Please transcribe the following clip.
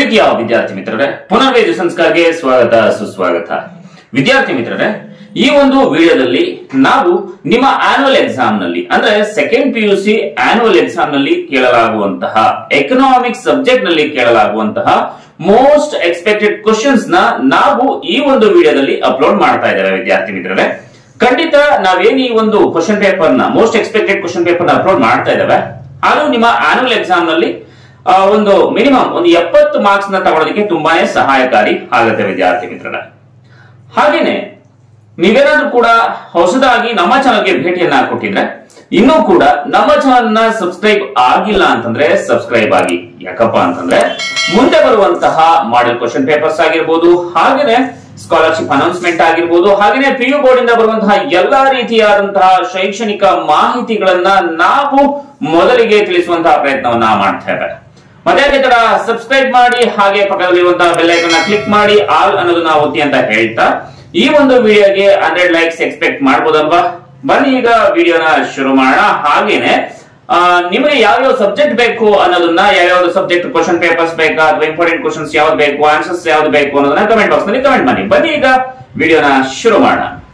ಪ್ರೀತಿಯ ವಿದ್ಯಾರ್ಥಿ ಮಿತ್ರರೇ ಪುನರ್ವೇದ ಸಂಸ್ಕಾರಕ್ಕೆ ಸ್ವಾಗತ ಸುಸ್ವಾಗತ ವಿದ್ಯಾರ್ಥಿ ಮಿತ್ರರೇ ಈ ಒಂದು ವಿಡಿಯೋದಲ್ಲಿ ನಾವು ನಿಮ್ಮ ಆನ್ಯುವಲ್ ಎಕ್ಸಾಮ್ ನಲ್ಲಿ ಅಂದ್ರೆ second P U C annual exam ನಲ್ಲಿ ಕೇಳಲಾಗುವಂತಹ ಎಕನಾಮಿಕ್ಸ್ ಸಬ್ಜೆಕ್ಟ್ ನಲ್ಲಿ ಕೇಳಲಾಗುವಂತಹ ಮೋಸ್ಟ್ ಎಕ್ಸ್ಪೆಕ್ಟೆಡ್ ಕ್ವಶನ್ಸ್ ನ ನಾವು ಈ ಒಂದು ವಿಡಿಯೋದಲ್ಲಿ ಅಪ್ಲೋಡ್ ಮಾಡ್ತಾ ಇದ್ದೇವೆ ವಿದ್ಯಾರ್ಥಿ ಮಿತ್ರರೇ ಖಂಡಿತ ನಾವೇನ್ ಈ ಒಂದು ಕ್ವಶನ್ ಪೇಪರ್ ನ ಮೋಸ್ಟ್ ಎಕ್ಸ್ಪೆಕ್ಟೆಡ್ ಕ್ವಶನ್ ಪೇಪರ್ ನ ಅಪ್ಲೋಡ್ ಮಾಡ್ತಾ ಇದ್ದೇವೆ ಅದು ನಿಮ್ಮ ಆನ್ಯುವಲ್ ಎಕ್ಸಾಮ್ ನಲ್ಲಿ ಆ, ಒಂದು ಮಿನಿಮಮ್ ಒಂದು ಎಪ್ಪತ್ತು ಮಾರ್ಕ್ಸ್ ನ ತಗೊಳ್ಳೋದಕ್ಕೆ ತುಂಬಾನೇ ಸಹಾಯಕಾರಿ ಆಗುತ್ತೆ ವಿದ್ಯಾರ್ಥಿ ಮಿತ್ರರ ಹಾಗೇನೆ ನೀವೇನಾದ್ರೂ ಕೂಡ ಹೊಸದಾಗಿ ನಮ್ಮ ಚಾನಲ್ಗೆ ಭೇಟಿಯನ್ನ ಕೊಟ್ಟಿದ್ರೆ ಇನ್ನೂ ಕೂಡ ನಮ್ಮ ಚಾನಲ್ ನ ಸಬ್ಸ್ಕ್ರೈಬ್ ಆಗಿಲ್ಲ ಅಂತಂದ್ರೆ ಸಬ್ಸ್ಕ್ರೈಬ್ ಆಗಿ ಯಾಕಪ್ಪ ಅಂತಂದ್ರೆ ಮುಂದೆ ಬರುವಂತಹ ಮಾಡೆಲ್ ಕ್ವಶನ್ ಪೇಪರ್ಸ್ ಆಗಿರ್ಬೋದು ಹಾಗೇನೆ ಸ್ಕಾಲರ್ಶಿಪ್ ಅನೌನ್ಸ್ಮೆಂಟ್ ಆಗಿರ್ಬೋದು ಹಾಗೇನೆ ಪಿ ಯು ಬೋರ್ಡ್ ಇಂದ ಬರುವಂತಹ ಎಲ್ಲಾ ರೀತಿಯಾದಂತಹ ಶೈಕ್ಷಣಿಕ ಮಾಹಿತಿಗಳನ್ನ ನಾವು ಮೊದಲಿಗೆ ತಿಳಿಸುವಂತಹ ಪ್ರಯತ್ನವನ್ನ ಮಾಡ್ತೇವೆ ಮತ್ತೆ ಅದೇ ತರ ಸಬ್ಸ್ಕ್ರೈಬ್ ಮಾಡಿ ಹಾಗೆ ಪಕ್ಕದಲ್ಲಿರುವಂತಹ ಬೆಲ್ ಐಕನ್ ಕ್ಲಿಕ್ ಮಾಡಿ ಆಲ್ ಅನ್ನೋದನ್ನ ಒತ್ತಿ ಅಂತ ಹೇಳ್ತಾ ಈ ಒಂದು ವಿಡಿಯೋಗೆ ಹಂಡ್ರೆಡ್ ಲೈಕ್ಸ್ ಎಕ್ಸ್ಪೆಕ್ಟ್ ಮಾಡ್ಬೋದಲ್ವಾ ಬನ್ನಿ ಈಗ ವಿಡಿಯೋನ ಶುರು ಮಾಡೋಣ ಹಾಗೇನೆ ಆ, ನಿಮಗೆ ಯಾವ್ಯಾವ ಸಬ್ಜೆಕ್ಟ್ ಬೇಕು ಅನ್ನೋದನ್ನ ಯಾವ್ಯಾವ ಸಬ್ಜೆಕ್ಟ್ ಕ್ವಶನ್ ಪೇಪರ್ಸ್ ಬೇಕಾ ಅಥವಾ ಇಂಪಾರ್ಟೆಂಟ್ ಕ್ವಶನ್ಸ್ ಯಾವ್ದು ಬೇಕು ಆನ್ಸರ್ಸ್ ಯಾವ್ದು ಬೇಕು ಅನ್ನೋದನ್ನ ಕಮೆಂಟ್ ಬಾಕ್ಸ್ ನಲ್ಲಿ ಕಮೆಂಟ್ ಮಾಡಿ ಬನ್ನಿ ಈಗ ವಿಡಿಯೋನ ಶುರು ಮಾಡೋಣ